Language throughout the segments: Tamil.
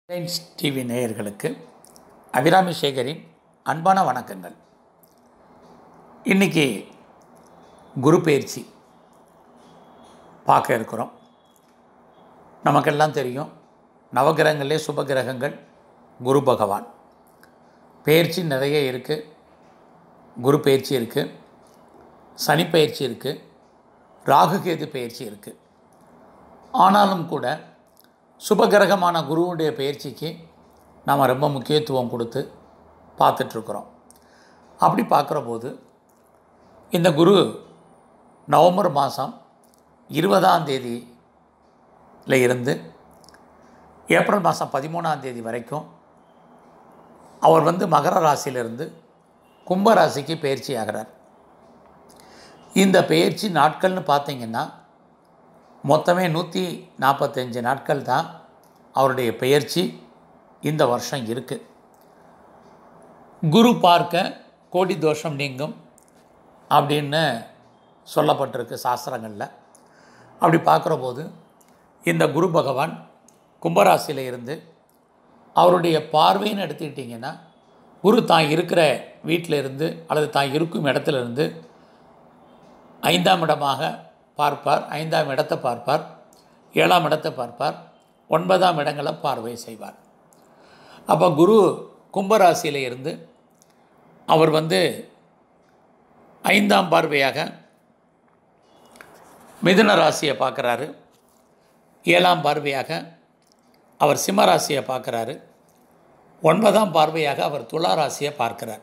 ரிலையன்ஸ் டிவி நேயர்களுக்கு அபிராமி சேகரின் அன்பான வணக்கங்கள் இன்றைக்கி குரு பயிற்சி பார்க்க இருக்கிறோம் நமக்கெல்லாம் தெரியும் நவகிரகங்களே சுபகிரகங்கள் குரு பகவான் பயிற்சி நிறைய இருக்குது குரு பயிற்சி இருக்குது சனி பயிற்சி இருக்குது ராகுகேது பயிற்சி இருக்குது ஆனாலும் கூட சுபகிரகமான குருவுடைய பயிற்சிக்கு நாம் ரொம்ப முக்கியத்துவம் கொடுத்து பார்த்துட்ருக்குறோம் அப்படி பார்க்குற போது இந்த குரு நவம்பர் மாதம் இருபதாம் தேதியில் இருந்து ஏப்ரல் மாதம் பதிமூணாம் தேதி வரைக்கும் அவர் வந்து மகர ராசியிலிருந்து கும்ப ராசிக்கு பயிற்சி ஆகிறார் இந்த பயிற்சி நாட்கள்னு பார்த்தீங்கன்னா மொத்தமே நூற்றி நாற்பத்தஞ்சு நாட்கள் தான் அவருடைய பெயர்ச்சி இந்த வருஷம் இருக்குது குரு பார்க்க கோடி தோஷம் நீங்கும் அப்படின்னு சொல்லப்பட்டிருக்கு சாஸ்திரங்களில் அப்படி பார்க்குற போது இந்த குரு பகவான் கும்பராசியில் இருந்து அவருடைய பார்வைன்னு எடுத்துக்கிட்டிங்கன்னா குரு தான் இருக்கிற வீட்டில் இருந்து அல்லது தான் இருக்கும் இடத்துல இருந்து ஐந்தாம் இடமாக பார்ப்பார் ஐந்தாம் இடத்தை பார்ப்பார் ஏழாம் இடத்தை பார்ப்பார் ஒன்பதாம் இடங்களை பார்வை செய்வார் அப்போ குரு கும்பராசியில் இருந்து அவர் வந்து ஐந்தாம் பார்வையாக மிதுன ராசியை பார்க்குறாரு ஏழாம் பார்வையாக அவர் சிம்ம ராசியை பார்க்குறாரு ஒன்பதாம் பார்வையாக அவர் துலா ராசியை பார்க்கிறார்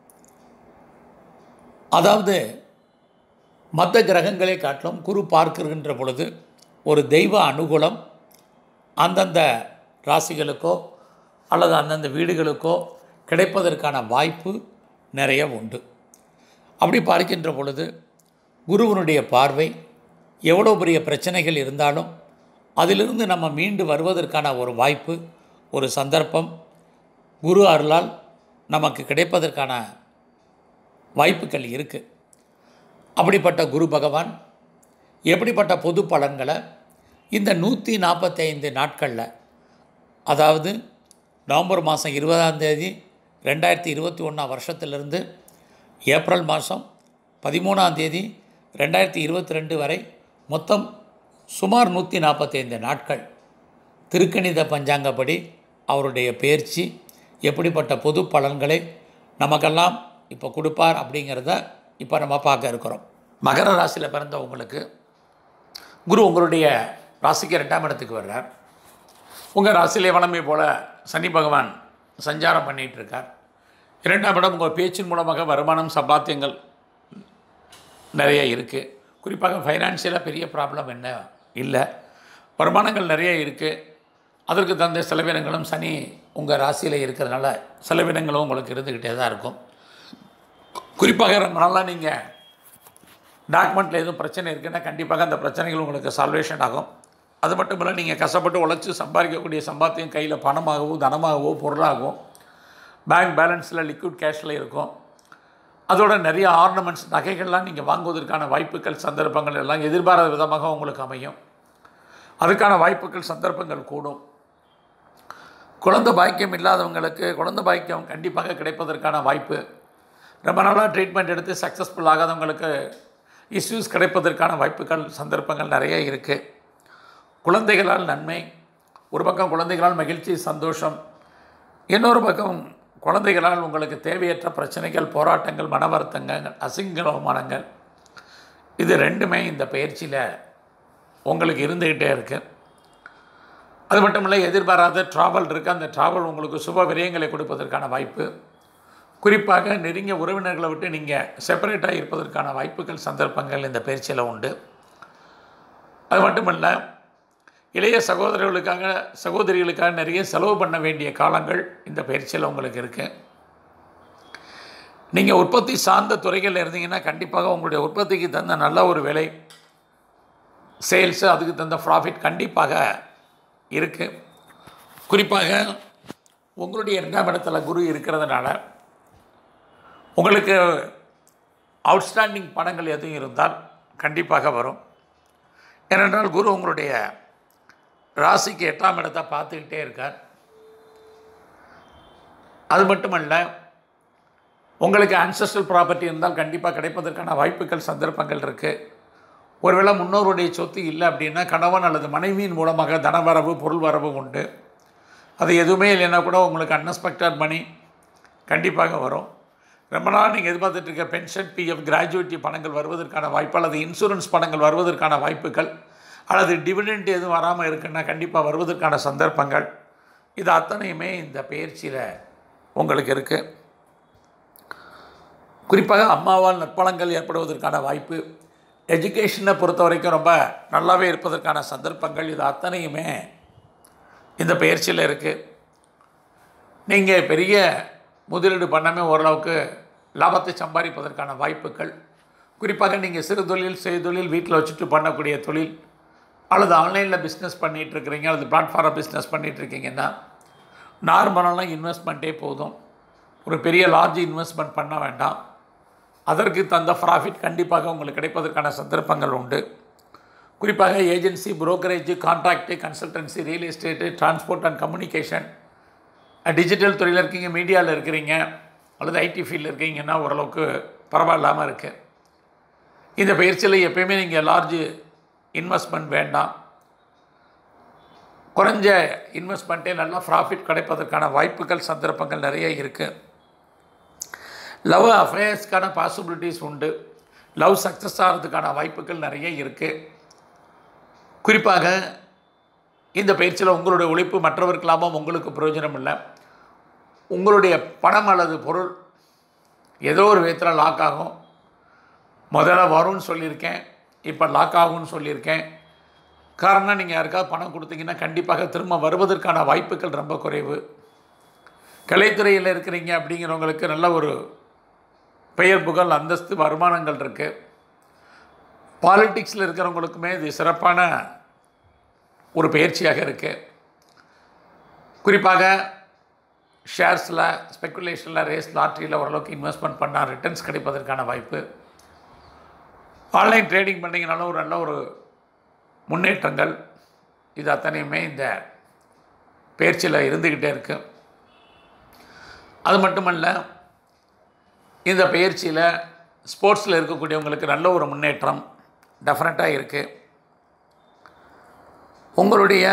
அதாவது மற்ற கிரகங்களை காட்டிலும் குரு பார்க்கின்ற பொழுது ஒரு தெய்வ அனுகூலம் அந்தந்த ராசிகளுக்கோ அல்லது அந்தந்த வீடுகளுக்கோ கிடைப்பதற்கான வாய்ப்பு நிறைய உண்டு அப்படி பார்க்கின்ற பொழுது குருவனுடைய பார்வை எவ்வளோ பெரிய பிரச்சனைகள் இருந்தாலும் அதிலிருந்து நம்ம மீண்டு வருவதற்கான ஒரு வாய்ப்பு ஒரு சந்தர்ப்பம் குரு அருளால் நமக்கு கிடைப்பதற்கான வாய்ப்புகள் இருக்குது அப்படிப்பட்ட குரு பகவான் எப்படிப்பட்ட பொது பலன்களை இந்த நூற்றி நாற்பத்தைந்து நாட்களில் அதாவது நவம்பர் மாதம் இருபதாம் தேதி ரெண்டாயிரத்தி இருபத்தி ஒன்றாம் வருஷத்திலிருந்து ஏப்ரல் மாதம் பதிமூணாம் தேதி ரெண்டாயிரத்தி இருபத்தி ரெண்டு வரை மொத்தம் சுமார் நூற்றி நாற்பத்தைந்து நாட்கள் திருக்கணித பஞ்சாங்கப்படி அவருடைய பயிற்சி எப்படிப்பட்ட பொது பலன்களை நமக்கெல்லாம் இப்போ கொடுப்பார் அப்படிங்கிறத இப்போ நம்ம பார்க்க இருக்கிறோம் மகர ராசியில் பிறந்தவங்களுக்கு குரு உங்களுடைய ராசிக்கு ரெண்டாம் இடத்துக்கு வர்றார் உங்கள் ராசியிலே வளமை போல் சனி பகவான் சஞ்சாரம் பண்ணிகிட்டு இருக்கார் இரண்டாம் இடம் உங்கள் பேச்சின் மூலமாக வருமானம் சம்பாத்தியங்கள் நிறைய இருக்குது குறிப்பாக ஃபைனான்சியலாக பெரிய ப்ராப்ளம் என்ன இல்லை வருமானங்கள் நிறைய இருக்குது அதற்கு தகுந்த செலவினங்களும் சனி உங்கள் ராசியில் இருக்கிறதுனால செலவினங்களும் உங்களுக்கு இருந்துக்கிட்டே தான் இருக்கும் குறிப்பாக ரொம்ப நாளாக நீங்கள் டாக்குமெண்ட்டில் எதுவும் பிரச்சனை இருக்குன்னா கண்டிப்பாக அந்த பிரச்சனைகள் உங்களுக்கு சால்வேஷன் ஆகும் அது மட்டும் இல்லை நீங்கள் கஷ்டப்பட்டு உழைச்சி சம்பாதிக்கக்கூடிய சம்பாத்தியம் கையில் பணமாகவோ தனமாகவோ பொருளாகவோ பேங்க் பேலன்ஸில் லிக்விட் கேஷில் இருக்கும் அதோட நிறைய ஆர்னமெண்ட்ஸ் நகைகள்லாம் நீங்கள் வாங்குவதற்கான வாய்ப்புகள் சந்தர்ப்பங்கள் எல்லாம் எதிர்பாராத விதமாக உங்களுக்கு அமையும் அதுக்கான வாய்ப்புகள் சந்தர்ப்பங்கள் கூடும் குழந்தை பாக்கியம் இல்லாதவங்களுக்கு குழந்தை பாக்கியம் கண்டிப்பாக கிடைப்பதற்கான வாய்ப்பு ரொம்ப நாளாக ட்ரீட்மெண்ட் எடுத்து சக்ஸஸ்ஃபுல் ஆகாதவங்களுக்கு இஷ்யூஸ் கிடைப்பதற்கான வாய்ப்புகள் சந்தர்ப்பங்கள் நிறைய இருக்குது குழந்தைகளால் நன்மை ஒரு பக்கம் குழந்தைகளால் மகிழ்ச்சி சந்தோஷம் இன்னொரு பக்கம் குழந்தைகளால் உங்களுக்கு தேவையற்ற பிரச்சனைகள் போராட்டங்கள் மன வருத்தங்கள் அசிங்கமானங்கள் இது ரெண்டுமே இந்த பயிற்சியில் உங்களுக்கு இருந்துக்கிட்டே இருக்குது அது மட்டும் இல்லை எதிர்பாராத ட்ராவல் இருக்குது அந்த ட்ராவல் உங்களுக்கு சுப விரயங்களை கொடுப்பதற்கான வாய்ப்பு குறிப்பாக நெருங்கிய உறவினர்களை விட்டு நீங்கள் செப்பரேட்டாக இருப்பதற்கான வாய்ப்புகள் சந்தர்ப்பங்கள் இந்த பயிற்சியில் உண்டு அது மட்டுமல்ல இளைய சகோதரர்களுக்காக சகோதரிகளுக்காக நிறைய செலவு பண்ண வேண்டிய காலங்கள் இந்த பயிற்சியில் உங்களுக்கு இருக்குது நீங்கள் உற்பத்தி சார்ந்த துறைகளில் இருந்தீங்கன்னா கண்டிப்பாக உங்களுடைய உற்பத்திக்கு தந்த நல்ல ஒரு விலை சேல்ஸு அதுக்கு தந்த ப்ராஃபிட் கண்டிப்பாக இருக்குது குறிப்பாக உங்களுடைய இரண்டாம் இடத்துல குரு இருக்கிறதுனால உங்களுக்கு அவுட்ஸ்டாண்டிங் பணங்கள் எதுவும் இருந்தால் கண்டிப்பாக வரும் ஏனென்றால் குரு உங்களுடைய ராசிக்கு எட்டாம் இடத்தை பார்த்துக்கிட்டே இருக்கார் அது மட்டுமல்ல உங்களுக்கு ancestral ப்ராப்பர்ட்டி இருந்தால் கண்டிப்பாக கிடைப்பதற்கான வாய்ப்புகள் சந்தர்ப்பங்கள் இருக்குது ஒருவேளை முன்னோருடைய சொத்து இல்லை அப்படின்னா கணவன் அல்லது மனைவியின் மூலமாக தனவரவு பொருள் வரவு உண்டு அது எதுவுமே இல்லைன்னா கூட உங்களுக்கு அன்எக்ஸ்பெக்டட் மணி கண்டிப்பாக வரும் ரொம்ப நாள் நீங்கள் எதிர்பார்த்துட்டு இருக்க பென்ஷன் பிஎஃப் கிராஜுவேட்டி பணங்கள் வருவதற்கான வாய்ப்பு அல்லது இன்சூரன்ஸ் பணங்கள் வருவதற்கான வாய்ப்புகள் அல்லது டிவிடெண்ட் எதுவும் வராமல் இருக்குன்னா கண்டிப்பாக வருவதற்கான சந்தர்ப்பங்கள் இது அத்தனையுமே இந்த பயிற்சியில் உங்களுக்கு இருக்குது குறிப்பாக அம்மாவால் நற்பலங்கள் ஏற்படுவதற்கான வாய்ப்பு எஜுகேஷனை பொறுத்த வரைக்கும் ரொம்ப நல்லாவே இருப்பதற்கான சந்தர்ப்பங்கள் இது அத்தனையுமே இந்த பயிற்சியில் இருக்குது நீங்கள் பெரிய முதலீடு பண்ணாமல் ஓரளவுக்கு லாபத்தை சம்பாதிப்பதற்கான வாய்ப்புகள் குறிப்பாக நீங்கள் சிறு தொழில் செய்தொழில் வீட்டில் வச்சுட்டு பண்ணக்கூடிய தொழில் அல்லது ஆன்லைனில் பிஸ்னஸ் பண்ணிகிட்டு இருக்கிறீங்க அல்லது பிளாட்ஃபார்ம் பிஸ்னஸ் பண்ணிகிட்டு இருக்கீங்கன்னா நார்மலான இன்வெஸ்ட்மெண்ட்டே போதும் ஒரு பெரிய லார்ஜ் இன்வெஸ்ட்மெண்ட் பண்ண வேண்டாம் அதற்கு தந்த ப்ராஃபிட் கண்டிப்பாக உங்களுக்கு கிடைப்பதற்கான சந்தர்ப்பங்கள் உண்டு குறிப்பாக agency brokerage contract consultancy real estate transport and communication digital துறையில் இருக்கீங்க மீடியாவில் இருக்கிறீங்க அல்லது ஐடி ஃபீல்டில் இருக்கீங்கன்னா ஓரளவுக்கு பரவாயில்லாமல் இருக்குது இந்த பயிற்சியில் எப்பயுமே நீங்கள் லார்ஜ் இன்வெஸ்ட்மெண்ட் வேண்டாம் குறைஞ்ச இன்வெஸ்ட்மெண்ட்டே நல்லா ப்ராஃபிட் கிடைப்பதற்கான வாய்ப்புகள் சந்தர்ப்பங்கள் நிறைய இருக்குது லவ் அஃபேர்ஸ்க்கான பாசிபிலிட்டிஸ் உண்டு லவ் சக்ஸஸ் ஆகிறதுக்கான வாய்ப்புகள் நிறைய இருக்குது குறிப்பாக இந்த பயிற்சியில் உங்களுடைய உழைப்பு மற்றவருக்கு லாபம் உங்களுக்கு பிரயோஜனம் இல்லை உங்களுடைய பணம் அல்லது பொருள் ஏதோ ஒரு விதத்தில் லாக் ஆகும் முதல்ல வரும்னு சொல்லியிருக்கேன் இப்போ லாக் ஆகும்னு சொல்லியிருக்கேன் காரணம் நீங்கள் யாருக்காவது பணம் கொடுத்தீங்கன்னா கண்டிப்பாக திரும்ப வருவதற்கான வாய்ப்புகள் ரொம்ப குறைவு கலைத்துறையில் இருக்கிறீங்க அப்படிங்கிறவங்களுக்கு நல்ல ஒரு பெயர் புகழ் அந்தஸ்து வருமானங்கள் இருக்குது பாலிட்டிக்ஸில் இருக்கிறவங்களுக்குமே இது சிறப்பான ஒரு பயிற்சியாக இருக்குது குறிப்பாக ஷேர்ஸில் ஸ்பெக்குலேஷனில் ரேஸ் லாட்ரியில் ஓரளவுக்கு இன்வெஸ்ட்மெண்ட் பண்ணால் ரிட்டர்ன்ஸ் கிடைப்பதற்கான வாய்ப்பு ஆன்லைன் ட்ரேடிங் பண்ணிங்கனாலும் ஒரு நல்ல ஒரு முன்னேற்றங்கள் இது அத்தனையுமே இந்த பயிற்சியில் இருந்துக்கிட்டே இருக்கு அது மட்டுமல்ல இந்த பயிற்சியில் ஸ்போர்ட்ஸில் இருக்கக்கூடியவங்களுக்கு நல்ல ஒரு முன்னேற்றம் டெஃபினட்டாக இருக்குது உங்களுடைய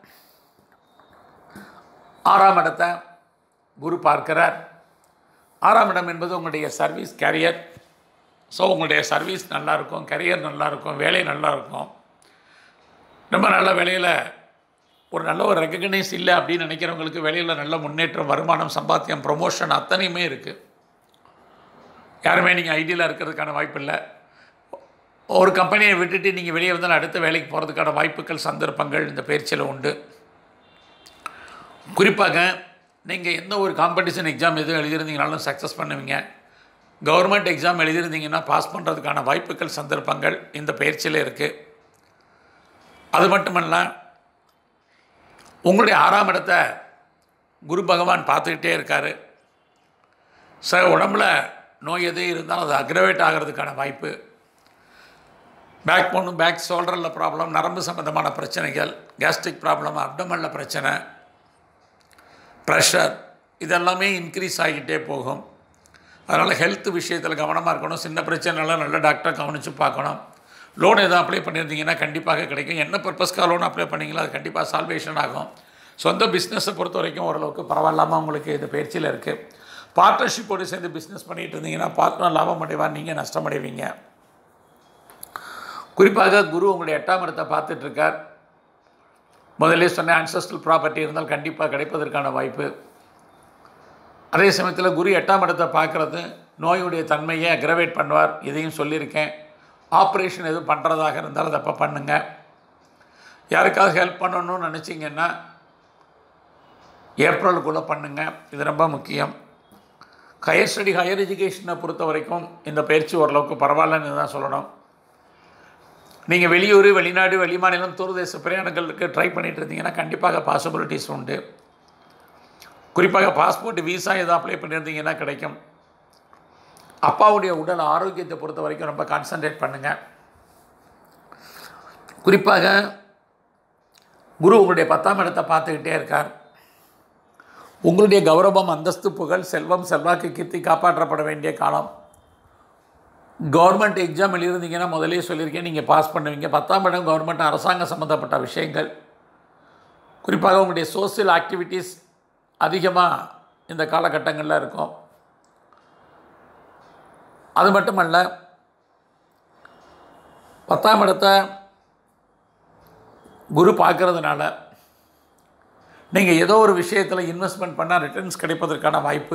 ஆறாம் இடத்தை குரு பார்க்கிறார் ஆறாம் இடம் என்பது உங்களுடைய சர்வீஸ் கேரியர் ஸோ உங்களுடைய சர்வீஸ் நல்லாயிருக்கும் கரியர் நல்லாயிருக்கும் வேலை நல்லாயிருக்கும் ரொம்ப நல்ல வேலையில் ஒரு நல்ல ஒரு ரெக்கக்னைஸ் இல்லை அப்படின்னு நினைக்கிறவங்களுக்கு வேலையில் நல்ல முன்னேற்றம் வருமானம் சம்பாத்தியம் ப்ரொமோஷன் அத்தனையுமே இருக்குது யாருமே நீங்கள் ஐடியில் இருக்கிறதுக்கான வாய்ப்பு இல்லை ஒரு கம்பெனியை விட்டுட்டு நீங்கள் வெளியே வந்தால் அடுத்த வேலைக்கு போகிறதுக்கான வாய்ப்புகள் சந்தர்ப்பங்கள் இந்த பயிற்சியில் உண்டு குறிப்பாக நீங்கள் எந்த ஒரு காம்படிஷன் எக்ஸாம் எதுவும் எழுதியிருந்தீங்கனாலும் சக்ஸஸ் பண்ணுவீங்க கவர்மெண்ட் எக்ஸாம் எழுதியிருந்தீங்கன்னா பாஸ் பண்ணுறதுக்கான வாய்ப்புகள் சந்தர்ப்பங்கள் இந்த பயிற்சியில் இருக்குது அது மட்டுமல்ல உங்களுடைய ஆறாம் இடத்தை குரு பகவான் பார்த்துக்கிட்டே இருக்கார் சார் உடம்புல நோய் எது இருந்தாலும் அது அக்ரவேட் ஆகிறதுக்கான வாய்ப்பு பேக் போனும் பேக் ஷோல்டரில் ப்ராப்ளம் நரம்பு சம்மந்தமான பிரச்சனைகள் கேஸ்ட்ரிக் ப்ராப்ளம் அப்டமனில் பிரச்சனை ப்ரெஷர் இதெல்லாமே இன்க்ரீஸ் ஆகிக்கிட்டே போகும் அதனால் ஹெல்த் விஷயத்தில் கவனமாக இருக்கணும் சின்ன பிரச்சனைலாம் நல்ல டாக்டரை கவனித்து பார்க்கணும் லோன் எதுவும் அப்ளை பண்ணியிருந்தீங்கன்னா கண்டிப்பாக கிடைக்கும் என்ன பர்பஸ்க்காக லோன் அப்ளை பண்ணீங்களோ அது கண்டிப்பாக சால்வேஷன் ஆகும் சொந்த பிஸ்னஸை பொறுத்த வரைக்கும் ஓரளவுக்கு பரவாயில்லாமல் உங்களுக்கு இந்த பயிற்சியில் இருக்குது பார்ட்னர்ஷிப்போடு சேர்ந்து பிஸ்னஸ் பண்ணிகிட்டு இருந்தீங்கன்னா பார்ட்னர் லாபம் அடைவார் நீங்கள் நஷ்டம் அடைவீங்க குறிப்பாக குரு உங்களுடைய எட்டாம் இடத்தை பார்த்துட்ருக்கார் முதல்ல சொன்ன ancestral ப்ராப்பர்ட்டி இருந்தால் கண்டிப்பாக கிடைப்பதற்கான வாய்ப்பு அதே சமயத்தில் குரு எட்டாம் இடத்தை பார்க்குறது நோயுடைய தன்மையை அக்ரவேட் பண்ணுவார் இதையும் சொல்லியிருக்கேன் ஆப்ரேஷன் எதுவும் பண்ணுறதாக இருந்தால் அதை அப்போ பண்ணுங்கள் யாருக்காவது ஹெல்ப் பண்ணணும்னு நினச்சிங்கன்னா ஏப்ரலுக்குள்ளே பண்ணுங்கள் இது ரொம்ப முக்கியம் ஹையர் ஸ்டடி ஹையர் எஜுகேஷனை பொறுத்த வரைக்கும் இந்த பயிற்சி ஓரளவுக்கு பரவாயில்லன்னு தான் சொல்லணும் நீங்கள் வெளியூர் வெளிநாடு வெளிமாநிலம் தூர்தேச பிரயாணங்களுக்கு ட்ரை பண்ணிட்டு இருந்தீங்கன்னா கண்டிப்பாக பாசிபிலிட்டிஸ் உண்டு குறிப்பாக பாஸ்போர்ட் விசா எதாவது அப்ளை பண்ணியிருந்தீங்கன்னா கிடைக்கும் அப்பாவுடைய உடல் ஆரோக்கியத்தை பொறுத்த வரைக்கும் ரொம்ப கான்சன்ட்ரேட் பண்ணுங்கள் குறிப்பாக குரு உங்களுடைய பத்தாம் இடத்தை பார்த்துக்கிட்டே இருக்கார் உங்களுடைய கௌரவம் அந்தஸ்து புகழ் செல்வம் செல்வாக்கு கீர்த்தி காப்பாற்றப்பட வேண்டிய காலம் கவர்மெண்ட் எக்ஸாம் எழுதிருந்தீங்கன்னா முதலே சொல்லியிருக்கேன் நீங்கள் பாஸ் பண்ணுவீங்க பத்தாம் இடம் கவர்மெண்ட் அரசாங்கம் சம்மந்தப்பட்ட விஷயங்கள் குறிப்பாக உங்களுடைய சோசியல் ஆக்டிவிட்டீஸ் அதிகமாக இந்த காலகட்டங்களில் இருக்கும் அது மட்டுமல்ல பத்தாம் இடத்தை குரு பார்க்கறதுனால நீங்கள் ஏதோ ஒரு விஷயத்தில் இன்வெஸ்ட்மெண்ட் பண்ணால் ரிட்டர்ன்ஸ் கிடைப்பதற்கான வாய்ப்பு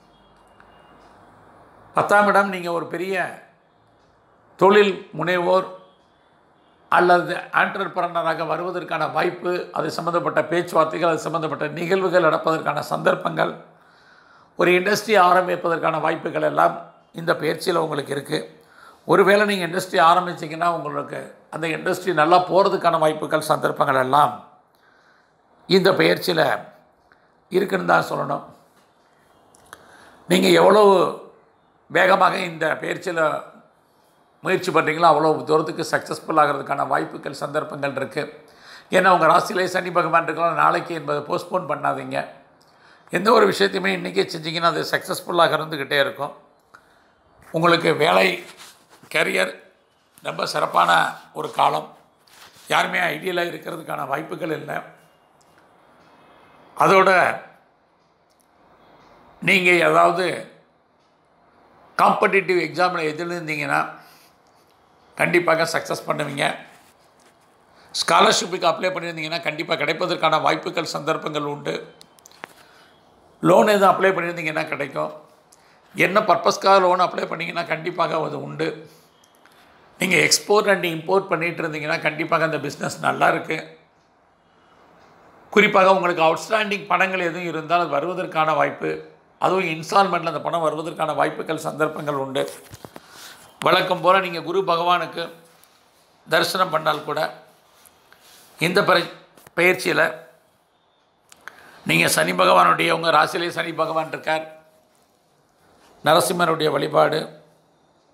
பத்தாம் இடம் நீங்கள் ஒரு பெரிய தொழில் முனைவோர் அல்லது ஆண்டர்பிரனராக வருவதற்கான வாய்ப்பு அது சம்மந்தப்பட்ட பேச்சுவார்த்தைகள் அது சம்மந்தப்பட்ட நிகழ்வுகள் நடப்பதற்கான சந்தர்ப்பங்கள் ஒரு இண்டஸ்ட்ரி ஆரம்பிப்பதற்கான வாய்ப்புகள் எல்லாம் இந்த பயிற்சியில் உங்களுக்கு இருக்குது ஒருவேளை நீங்கள் இண்டஸ்ட்ரி ஆரம்பிச்சிங்கன்னா உங்களுக்கு அந்த இண்டஸ்ட்ரி நல்லா போகிறதுக்கான வாய்ப்புகள் சந்தர்ப்பங்கள் எல்லாம் இந்த பயிற்சியில் இருக்குன்னு தான் சொல்லணும் நீங்கள் எவ்வளவு வேகமாக இந்த பயிற்சியில் முயற்சி பண்ணுறீங்களோ அவ்வளோ தூரத்துக்கு சக்ஸஸ்ஃபுல் ஆகிறதுக்கான வாய்ப்புகள் சந்தர்ப்பங்கள் இருக்குது ஏன்னா உங்கள் ராசியிலே சனி பகவான் இருக்கலாம் நாளைக்கு என்பதை போஸ்ட்போன் பண்ணாதீங்க எந்த ஒரு விஷயத்தையுமே இன்றைக்கே செஞ்சீங்கன்னா அது சக்ஸஸ்ஃபுல்லாக இருந்துக்கிட்டே இருக்கும் உங்களுக்கு வேலை கரியர் ரொம்ப சிறப்பான ஒரு காலம் யாருமே ஐடியலாக இருக்கிறதுக்கான வாய்ப்புகள் இல்லை அதோட நீங்கள் ஏதாவது காம்படிட்டிவ் எக்ஸாமில் எதிர்ந்தீங்கன்னா கண்டிப்பாக சக்ஸஸ் பண்ணுவீங்க ஸ்காலர்ஷிப்புக்கு அப்ளை பண்ணியிருந்தீங்கன்னா கண்டிப்பாக கிடைப்பதற்கான வாய்ப்புகள் சந்தர்ப்பங்கள் உண்டு லோன் எதுவும் அப்ளை பண்ணியிருந்தீங்கன்னா கிடைக்கும் என்ன பர்பஸ்க்காக லோன் அப்ளை பண்ணிங்கன்னா கண்டிப்பாக அது உண்டு நீங்கள் எக்ஸ்போர்ட் அண்ட் இம்போர்ட் பண்ணிகிட்டு இருந்தீங்கன்னா கண்டிப்பாக அந்த பிஸ்னஸ் நல்லா இருக்குது குறிப்பாக உங்களுக்கு அவுட்ஸ்டாண்டிங் பணங்கள் எதுவும் இருந்தால் அது வருவதற்கான வாய்ப்பு அதுவும் இன்ஸ்டால்மெண்ட்டில் அந்த பணம் வருவதற்கான வாய்ப்புகள் சந்தர்ப்பங்கள் உண்டு வழக்கம் போல் நீங்கள் குரு பகவானுக்கு தரிசனம் பண்ணால் கூட இந்த பரி பயிற்சியில் நீங்கள் சனி பகவானுடைய உங்கள் ராசியிலே சனி பகவான் இருக்கார் நரசிம்மருடைய வழிபாடு